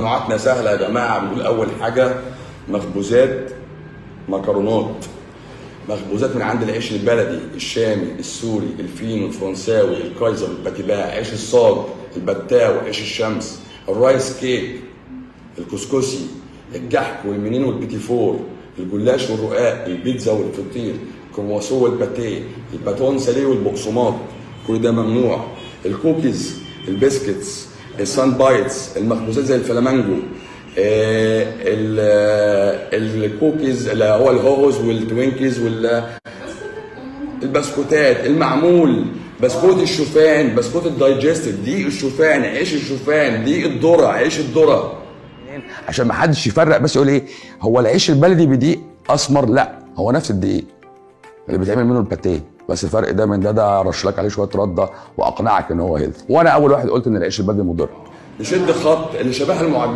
نوعاتنا سهله يا جماعه بنقول اول حاجه مخبوزات مكرونات مخبوزات من عند العيش البلدي الشامي السوري الفينو الفرنساوي الكايزر الباتيباع عيش الصاج البتاو عيش الشمس الرايس كيك الكسكسي الجحك والمنين والبيتي فور الجلاش والرقاق البيتزا والفطير الكرواسون والباتيه الباتون ساليه والبقسماط كل ده ممنوع الكوكيز البسكتس السان بايتس المخبوزات زي الفلامانجو آه، ال- آه، الكوكيز اللي هو الهوهوز والتوينكيز وال البسكوتات المعمول بسكوت الشوفان بسكوت الدايجستيف دقيق الشوفان عيش الشوفان دقيق الذره عيش الذره عشان ما حدش يفرق بس يقول ايه هو العيش البلدي بدقيق اسمر لا هو نفس الدقيق اللي بيتعمل منه الباتيه بس الفرق ده من ده ده رش لك عليه شويه رده واقنعك ان هو هيلث وانا اول واحد قلت ان العيش البلدي مضر نشد خط اللي شبه المعجنات